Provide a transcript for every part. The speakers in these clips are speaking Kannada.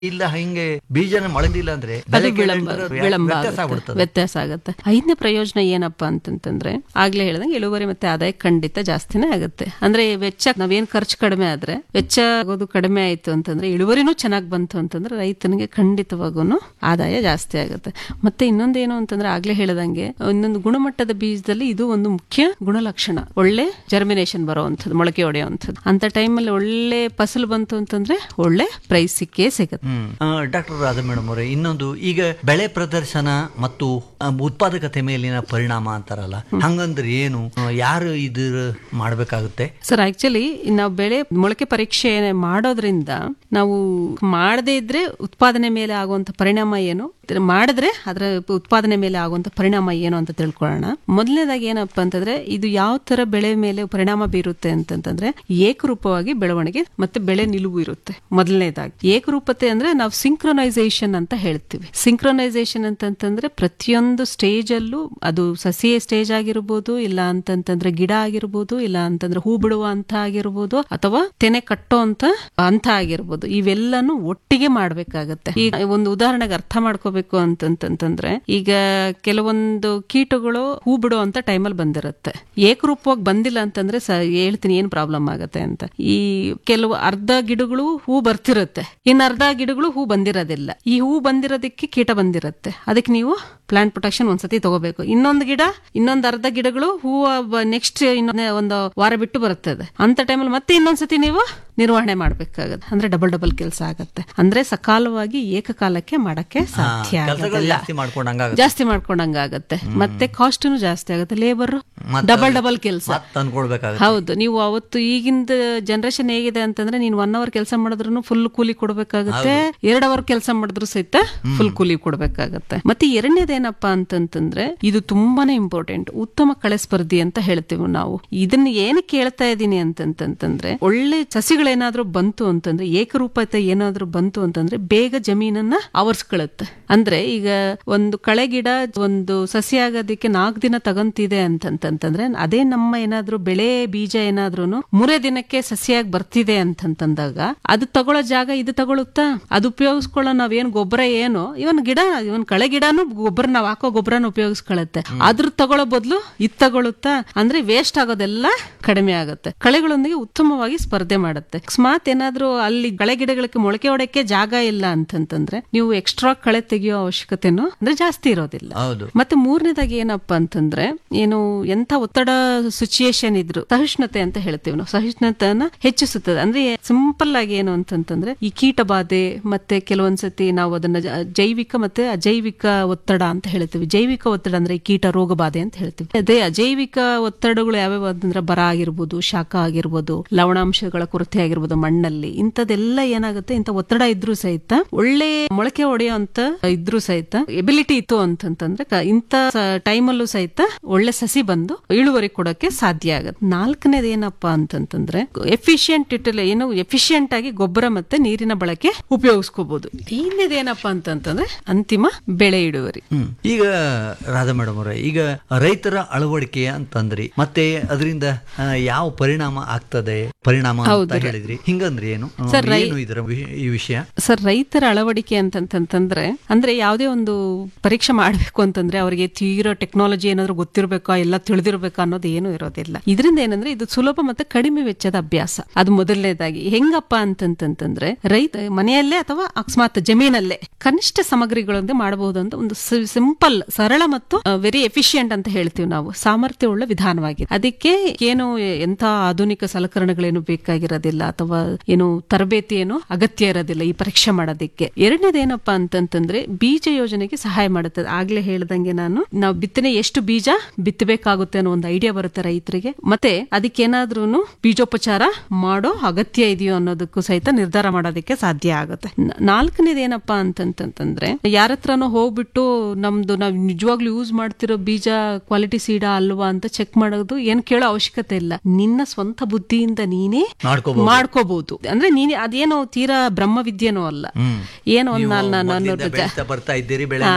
ಇಲ್ಲ ಹಿಂಗೆ ಬೀಜನ ಮೊಳೆದಿಲ್ಲ ಅಂದ್ರೆ ಅದು ಬೆಲೆ ವಿಳಂಬ ಕೆಳಗೆ ವಿಳಂಬ ವ್ಯತ್ಯಾಸ ಆಗುತ್ತೆ. ಆಗ್ಬಿಡ್ತದೆ ವ್ಯತ್ಯಾಸ ಆಗುತ್ತೆ ಐದನೇ ಪ್ರಯೋಜನ ಏನಪ್ಪಾ ಅಂತಂತಂದ್ರೆ ಆಗ್ಲೇ ಹೇಳ್ದಂಗೆ ಇಳುವರಿ ಮತ್ತೆ ಆದಾಯ ಖಂಡಿತ ಜಾಸ್ತಿನೇ ಆಗುತ್ತೆ ಅಂದ್ರೆ ವೆಚ್ಚ ನಾವೇನ್ ಖರ್ಚು ಕಡಿಮೆ ಆದ್ರೆ ವೆಚ್ಚ ಆಗೋದು ಕಡಿಮೆ ಆಯ್ತು ಅಂತಂದ್ರೆ ಇಳುವರಿನೂ ಚೆನ್ನಾಗಿ ಬಂತು ಅಂತಂದ್ರೆ ರೈತನಿಗೆ ಖಂಡಿತವಾಗೂ ಆದಾಯ ಜಾಸ್ತಿ ಆಗುತ್ತೆ ಮತ್ತೆ ಇನ್ನೊಂದೇನು ಅಂತಂದ್ರೆ ಆಗ್ಲೇ ಹೇಳ್ದಂಗೆ ಇನ್ನೊಂದು ಗುಣಮಟ್ಟದ ಬೀಜದಲ್ಲಿ ಇದು ಒಂದು ಮುಖ್ಯ ಗುಣಲಕ್ಷಣ ಒಳ್ಳೆ ಜರ್ಮಿನೇಷನ್ ಬರುವಂಥದ್ದು ಮೊಳಕೆ ಹೊಡೆಯುವಂಥದ್ದು ಅಂತ ಟೈಮಲ್ಲಿ ಒಳ್ಳೆ ಫಸಲು ಬಂತು ಅಂತಂದ್ರೆ ಒಳ್ಳೆ ಪ್ರೈಸ್ ಸಿಕ್ಕೇ ಸಿಗುತ್ತೆ ಹ್ಮ್ ಡಾಕ್ಟರ್ ರಾಧ ಮೇಡಮ್ ಅವರೇ ಇನ್ನೊಂದು ಈಗ ಬೆಳೆ ಪ್ರದರ್ಶನ ಮತ್ತು ಆ, ಉತ್ಪಾದಕತೆ ಮೇಲಿನ ಪರಿಣಾಮ ಅಂತಾರಲ್ಲ ಹಂಗಂದ್ರೆ ಏನು ಆ, ಯಾರು ಇದ್ರ ಮಾಡ್ಬೇಕಾಗುತ್ತೆ ಸರ್ ಆಕ್ಚುಲಿ ನಾವು ಬೆಳೆ ಮೊಳಕೆ ಪರೀಕ್ಷೆ ಮಾಡೋದ್ರಿಂದ ನಾವು ಮಾಡದೇ ಇದ್ರೆ ಉತ್ಪಾದನೆ ಮೇಲೆ ಆಗುವಂತ ಪರಿಣಾಮ ಏನು ಇದ್ರ ಮಾಡಿದ್ರೆ ಅದರ ಉತ್ಪಾದನೆ ಮೇಲೆ ಆಗುವಂತ ಪರಿಣಾಮ ಏನು ಅಂತ ತಿಳ್ಕೊಳ್ಳೋಣ ಮೊದಲನೇದಾಗಿ ಏನಪ್ಪಾ ಅಂತಂದ್ರೆ ಇದು ಯಾವ ತರ ಬೆಳೆ ಮೇಲೆ ಪರಿಣಾಮ ಬೀರುತ್ತೆ ಅಂತಂತಂದ್ರೆ ಏಕರೂಪವಾಗಿ ಬೆಳವಣಿಗೆ ಮತ್ತೆ ಬೆಳೆ ನಿಲುವು ಇರುತ್ತೆ ಮೊದಲನೇದಾಗಿ ಏಕರೂಪತೆ ಅಂದ್ರೆ ನಾವು ಸಿಂಕ್ರೊನೈಸೇಷನ್ ಅಂತ ಹೇಳ್ತೀವಿ ಸಿಂಕ್ರೊನೈಸೇಷನ್ ಅಂತಂತಂದ್ರೆ ಪ್ರತಿಯೊಂದು ಸ್ಟೇಜ್ ಅಲ್ಲೂ ಅದು ಸಸಿಯ ಸ್ಟೇಜ್ ಆಗಿರ್ಬೋದು ಇಲ್ಲ ಅಂತಂತಂದ್ರೆ ಗಿಡ ಆಗಿರ್ಬೋದು ಇಲ್ಲ ಅಂತಂದ್ರೆ ಹೂ ಬಿಡುವ ಹಂತ ಆಗಿರ್ಬೋದು ಅಥವಾ ತೆನೆ ಕಟ್ಟೋ ಅಂತ ಹಂತ ಆಗಿರ್ಬೋದು ಇವೆಲ್ಲಾನು ಒಟ್ಟಿಗೆ ಮಾಡ್ಬೇಕಾಗತ್ತೆ ಈಗ ಒಂದು ಉದಾಹರಣೆಗೆ ಅರ್ಥ ಮಾಡ್ಕೋಬೇಕು ಅಂತಂತಂದ್ರೆ ಈಗ ಕೆಲವೊಂದು ಕೀಟಗಳು ಹೂ ಬಿಡೋ ಅಂತ ಟೈಮಲ್ಲಿ ಬಂದಿರುತ್ತೆ ಏಕರೂಪವಾಗಿ ಬಂದಿಲ್ಲ ಅಂತಂದ್ರೆ ಸ ಹೇಳ್ತೀನಿ ಏನ್ ಪ್ರಾಬ್ಲಮ್ ಆಗತ್ತೆ ಅಂತ ಈ ಕೆಲವು ಅರ್ಧ ಗಿಡಗಳು ಹೂ ಬರ್ತಿರುತ್ತೆ ಇನ್ನು ಅರ್ಧ ಗಿಡಗಳು ಹೂ ಬಂದಿರೋದಿಲ್ಲ ಈ ಹೂ ಬಂದಿರೋದಕ್ಕೆ ಕೀಟ ಬಂದಿರುತ್ತೆ ಅದಕ್ಕೆ ನೀವು ಪ್ಲಾಂಟ್ ಪ್ರೊಟೆಕ್ಷನ್ ಒಂದ್ಸತಿ ತಗೋಬೇಕು ಇನ್ನೊಂದು ಗಿಡ ಇನ್ನೊಂದು ಅರ್ಧ ಗಿಡಗಳು ಹೂವು ನೆಕ್ಸ್ಟ್ ಇನ್ನೊಂದು ಒಂದು ವಾರ ಬಿಟ್ಟು ಬರುತ್ತದೆ ಅಂತ ಟೈಮಲ್ಲಿ ಮತ್ತೆ ಇನ್ನೊಂದ್ಸತಿ ನೀವು ನಿರ್ವಹಣೆ ಮಾಡ್ಬೇಕಾಗತ್ತೆ ಅಂದ್ರೆ ಡಬಲ್ ಡಬಲ್ ಕೆಲಸ ಆಗತ್ತೆ ಅಂದ್ರೆ ಸಕಾಲವಾಗಿ ಏಕಕಾಲಕ್ಕೆ ಮಾಡಕ್ಕೆ ಸಾಧ್ಯ ಕೆಲಸಗಳು ಆಗೋದಿಲ್ಲ ಜಾಸ್ತಿ ಮಾಡ್ಕೊಂಡಂಗ ಜಾಸ್ತಿ ಮಾಡ್ಕೊಂಡಂಗ ಆಗತ್ತೆ ಮತ್ತೆ ಕಾಸ್ಟ್ನು ಜಾಸ್ತಿ ಆಗುತ್ತೆ ಲೇಬರ್ ಮತ್ತೆ ಡಬಲ್ ಡಬಲ್ ಕೆಲಸ ಮತ್ ತಂದ್ಕೊಳ್ಬೇಕಾಗುತ್ತೆ ಹೌದು ನೀವು ಅವತ್ತು ಈಗಿಂದ ಜನರೇಷನ್ ಹೇಗಿದೆ ಅಂತಂದ್ರೆ ನೀನ್ ಒನ್ ಅವರ್ ಕೆಲಸ ಮಾಡಿದ್ರು ಫುಲ್ ಕೂಲಿ ಕೊಡ್ಬೇಕಾಗುತ್ತೆ ಎರಡ್ ಅವರ್ ಕೆಲಸ ಮಾಡಿದ್ರು ಸಹಿತ ಫುಲ್ ಕೂಲಿ ಕೊಡ್ಬೇಕಾಗತ್ತೆ ಮತ್ತೆ ಎರಡನೇದೇನಪ್ಪಾ ಅಂತಂತಂದ್ರೆ ಇದು ತುಂಬಾನೇ ಇಂಪಾರ್ಟೆಂಟ್ ಉತ್ತಮ ಕಳೆ ಸ್ಪರ್ಧಿ ಅಂತ ಹೇಳ್ತೀವಿ ನಾವು ಇದನ್ನ ಏನಕ್ಕೆ ಹೇಳ್ತಾ ಇದ್ದೀನಿ ಅಂತಂತಂದ್ರೆ ಒಳ್ಳೆ ಸಸಿಗಳೇನಾದ್ರೂ ಬಂತು ಅಂತಂದ್ರೆ ಏಕರೂಪತೆ ಏನಾದ್ರೂ ಬಂತು ಅಂತಂದ್ರೆ ಬೇಗ ಜಮೀನನ್ನ ಆವರ್ಸ್ಕೊಳ್ಳುತ್ತೆ ಅಂದ್ರೆ ಈಗ ಒಂದು ಕಳೆ ಗಿಡ ಒಂದು ಸಸಿ ಆಗೋದಕ್ಕೆ ನಾಲ್ಕು ದಿನ ತಗಂತಿದೆ ಅಂತಂತಂದ್ರೆ ಅದೇ ನಮ್ಮ ಏನಾದ್ರೂ ಬೆಳೆ ಬೀಜ ಏನಾದ್ರೂ ಮೂರೇ ದಿನಕ್ಕೆ ಸಸಿಯಾಗಿ ಬರ್ತಿದೆ ಅಂತಂತಂದಾಗ ಅದು ತಗೊಳ್ಳೋ ಜಾಗ ಇದು ತಗೊಳುತ್ತಾ ಅದು ಉಪಯೋಗಿಸ್ಕೊಳ್ಳೋ ನಾವೇನ್ ಗೊಬ್ಬರ ಏನು ಇವನ್ ಗಿಡ ಇವನ್ ಕಳೆ ಗಿಡನು ಗೊಬ್ಬರ ನಾವ್ ಹಾಕೋ ಗೊಬ್ಬರನ ಉಪಯೋಗಿಸ್ಕೊಳ್ಳುತ್ತೆ ಅದ್ರ ತಗೊಳ್ಳೋ ಬದಲು ಇದ್ ತಗೊಳುತ್ತಾ ಅಂದ್ರೆ ವೇಸ್ಟ್ ಆಗೋದೆಲ್ಲ ಕಡಿಮೆ ಆಗುತ್ತೆ ಕಳೆಗಳೊಂದಿಗೆ ಉತ್ತಮವಾಗಿ ಸ್ಪರ್ಧೆ ಮಾಡುತ್ತೆ ಅಕಸ್ಮಾತ್ ಏನಾದ್ರೂ ಅಲ್ಲಿ ಕಳೆ ಗಿಡಗಳಿಗೆ ಮೊಳಕೆ ಹೊಡಕ್ಕೆ ಜಾಗ ಇಲ್ಲ ಅಂತಂತಂದ್ರೆ ನೀವು ಎಕ್ಸ್ಟ್ರಾ ಕಳೆ ತೆಗೆಯೋ ಅವಶ್ಯಕತೆನೂ ಅಂದ್ರೆ ಜಾಸ್ತಿ ಇರೋದಿಲ್ಲ ಹೌದು ಮತ್ತೆ ಮೂರನೇದಾಗಿ ಏನಪ್ಪಾ ಅಂತಂದ್ರೆ ಏನು ಎಂತ ಒತ್ತಡ ಸಿಚುಯೇಷನ್ ಇದ್ರು ಸಹಿಷ್ಣುತೆ ಅಂತ ಹೇಳ್ತೀವಿ ನಾವು ಸಹಿಷ್ಣುತೆಯನ್ನ ಹೆಚ್ಚಿಸುತ್ತದೆ ಅಂದ್ರೆ ಸಿಂಪಲ್ ಆಗಿ ಏನು ಅಂತಂತಂದ್ರೆ ಈ ಕೀಟ ಬಾಧೆ ಮತ್ತೆ ಕೆಲವೊಂದ್ಸತಿ ನಾವು ಅದನ್ನ ಜ- ಜೈವಿಕ ಮತ್ತೆ ಅಜೈವಿಕ ಒತ್ತಡ ಅಂತ ಹೇಳ್ತೀವಿ ಜೈವಿಕ ಒತ್ತಡ ಅಂದ್ರೆ ಈ ಕೀಟ ರೋಗ ಬಾಧೆ ಅಂತ ಹೇಳ್ತೀವಿ ಅದೇ ಅಜೈವಿಕ ಒತ್ತಡಗಳು ಯಾವ್ಯಾವ ಅಂತಂದ್ರೆ ಬರ ಆಗಿರ್ಬೋದು ಶಾಖ ಆಗಿರ್ಬೋದು ಲವಣಾಂಶಗಳ ಕೊರತೆ ಆಗಿರ್ಬೋದು ಮಣ್ಣಲ್ಲಿ ಇಂಥದೆಲ್ಲ ಏನಾಗುತ್ತೆ ಇಂಥ ಒತ್ತಡ ಇದ್ರೂ ಸಹಿತ ಒಳ್ಳೆ ಮೊಳಕೆ ಹೊಡೆಯುವಂತ ಇದ್ರೂ ಸಹಿತ ಎಬಿಲಿಟಿ ಇತ್ತು ಅಂತಂತಂದ್ರೆ ಕ- ಇಂಥ ಟೈಮಲ್ಲೂ ಸಹಿತ ಒಳ್ಳೆ ಸಸಿ ಬಂದು ಇಳುವರಿ ಕೊಡೋಕೆ ಸಾಧ್ಯ ಆಗುತ್ತೆ ನಾಲ್ಕನೇದು ಏನಪ್ಪಾ ಅಂತಂತಂದ್ರೆ ಎಫಿಷಿಯಂಟ್ ಇಟ್ಟಲ್ಲ ಏನು ಎಫಿಷಿಯಂಟ್ ಆಗಿ ಗೊಬ್ಬರ ಮತ್ತೆ ನೀರಿನ ಬಳಕೆ ಉಪಯೋಗಿಸ್ಕೋಬಹುದು ಐದನೇದು ಏನಪ್ಪಾ ಅಂತಂತಂದ್ರೆ ಅಂತಿಮ ಬೆಳೆ ಇಳುವರಿ ಹ್ಮ್ ಈಗ ರಾಧಾ ಮೇಡಮ್ ಅವರೇ ಈಗ ರೈತರ ಅಳವಡಿಕೆ ಅಂತಂದ್ರಿ ಮತ್ತೆ ಅದರಿಂದ ಆ, ಯಾವ ಪರಿಣಾಮ ಆಗ್ತದೆ ಪರಿಣಾಮ ಅಂತ ಹೇಳಿದ್ರಿ ಹಿಂಗಂದ್ರೆ ಏನು ಆ, ಸರ್, ರೈ- ಏನು ಇದರ ವಿ- ಈ ವಿಷಯ ಸರ್ ರೈತರ ಅಳವಡಿಕೆ ಅಂತಂತಂದ್ರೆ ಅಂದ್ರೆ ಯಾವುದೇ ಒಂದು ಪರೀಕ್ಷೆ ಮಾಡಬೇಕು ಅಂತಂದ್ರೆ ಅವರಿಗೆ ತೀರೋ ಟೆಕ್ನಾಲಜಿ ಏನಾದ್ರು ಗೊತ್ತಿರಬೇಕಾ ಎಲ್ಲ ತಿಳಿದಿರ್ಬೇಕಾ ಅನ್ನೋದು ಏನು ಇರೋದಿಲ್ಲ ಇದರಿಂದ ಏನಂದ್ರೆ ಇದು ಸುಲಭ ಮತ್ತೆ ಕಡಿಮೆ ವೆಚ್ಚದ ಅಭ್ಯಾಸ ಅದು ಮೊದಲನೇದಾಗಿ ಹೆಂಗಪ್ಪ ಅಂತಂತಂತಂದ್ರೆ ರೈತ ಮನೆಯಲ್ಲೇ ಅಥವಾ ಅಕಸ್ಮಾತ್ ಜಮೀನಲ್ಲೇ ಕನಿಷ್ಠ ಸಾಮಗ್ರಿಗಳೊಂದಿಗೆ ಮಾಡಬಹುದು ಅಂತ ಒಂದು ಸಿಂಪಲ್ ಸರಳ ಮತ್ತು ವೆರಿ ಎಫಿಷಿಯಂಟ್ ಅಂತ ಹೇಳ್ತೀವಿ ನಾವು ಸಾಮರ್ಥ್ಯವುಳ್ಳ ವಿಧಾನವಾಗಿದೆ ಅದಕ್ಕೆ ಏನು ಎಂತ ಆಧುನಿಕ ಸಲಕರಣೆಗಳೇನು ಬೇಕಾಗಿರೋದಿಲ್ಲ ಅಥವಾ ಏನು ತರಬೇತಿ ಏನು ಅಗತ್ಯ ಇರೋದಿಲ್ಲ ಈ ಪರೀಕ್ಷೆ ಮಾಡೋದಕ್ಕೆ ಎರಡನೇದೇನಪ್ಪಾ ಅಂತಂತಂದ್ರೆ ಬೀಜ ಯೋಜನೆಗೆ ಸಹಾಯ ಮಾಡುತ್ತದೆ ಆಗ್ಲೇ ಹೇಳ್ದಂಗೆ ನಾನು ನಾವು ಬಿತ್ತನೆ ಎಷ್ಟು ಬೀಜ ಬಿತ್ತಬೇಕಾಗುತ್ತೆ ಅನ್ನೋ ಒಂದು ಐಡಿಯಾ ಬರುತ್ತೆ ರೈತರಿಗೆ ಮತ್ತೆ ಅದಕ್ಕೇನಾದ್ರೂ ಬೀಜೋಪಚಾರ ಮಾಡೋ ಅಗತ್ಯ ಇದೆಯೋ ಅನ್ನೋದಕ್ಕೂ ಸಹಿತ ನಿರ್ಧಾರ ಮಾಡೋದಕ್ಕೆ ಸಾಧ್ಯ ಆಗುತ್ತೆ ನ- ನಾಲ್ಕನೇದು ಏನಪ್ಪಾ ಅಂತಂತಂದ್ರೆ ಯಾರ ಹತ್ರನೋ ಹೋಗ್ಬಿಟ್ಟು ನಮ್ದು ನಾವು ನಿಜವಾಗ್ಲೂ ಯೂಸ್ ಮಾಡ್ತಿರೋ ಬೀಜ ಕ್ವಾಲಿಟಿ ಸೀಡಾ ಅಲ್ವಾ ಅಂತ ಚೆಕ್ ಮಾಡೋದು ಏನ್ ಕೇಳೋ ಅವಶ್ಯಕತೆ ಇಲ್ಲ ನಿನ್ನ ಸ್ವಂತ ಬುದ್ಧಿಯಿಂದ ನೀನೇ ಮಾಡ್ಕೋಬಹುದು ಮಾಡ್ಕೋಬಹುದು ಅಂದ್ರೆ ನೀನೆ ಅದೇನೋ ತೀರಾ ಬ್ರಹ್ಮ ವಿದ್ಯೆನೋ ಅಲ್ಲ ಹ್ಮ್ ಏನೋ ಒಂದ್ ನೀವು ನಾಲ್ ನಾನು ಮೊದ್ಲಿಂದ ಅನ್ನೋದು ಜ- ಬೆಳೀತಾ ಬರ್ತಾ ಇದ್ದೀರಿ ಬೆಳೆ ಹಾ,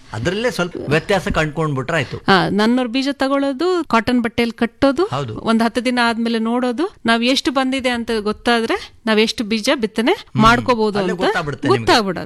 ಅದರಲ್ಲೇ ಸ್ವಲ್ಪ ವ್ಯತ್ಯಾಸ ಕಂಡ್ಕೊಂಡ್ಬಿಟ್ರೆ ಆಯ್ತು ಆ, ನನ್ನೂರು ಬೀಜ ತಗೊಳ್ಳೋದು ಕಾಟನ್ ಬಟ್ಟೆಯಲ್ಲಿ ಕಟ್ಟೋದು ಹೌದು. ಒಂದ್ ಹತ್ತು ದಿನ ಆದ್ಮೇಲೆ ನೋಡೋದು ನಾವ್ ಎಷ್ಟು ಬಂದಿದೆ ಅಂತ ಗೊತ್ತಾದ್ರೆ ನಾವ್ ಎಷ್ಟು ಬೀಜ ಬಿತ್ತನೆ ಮಾಡ್ಕೋಬಹುದು ಅಲ್ಲೇ ಅಂತ ಗೊತ್ತಾಗ್ಬಿಡುತ್ತೆ ನಿಮ್ಗೆ. ಗೊತ್ತಾಗ್ಬಿಡೋದು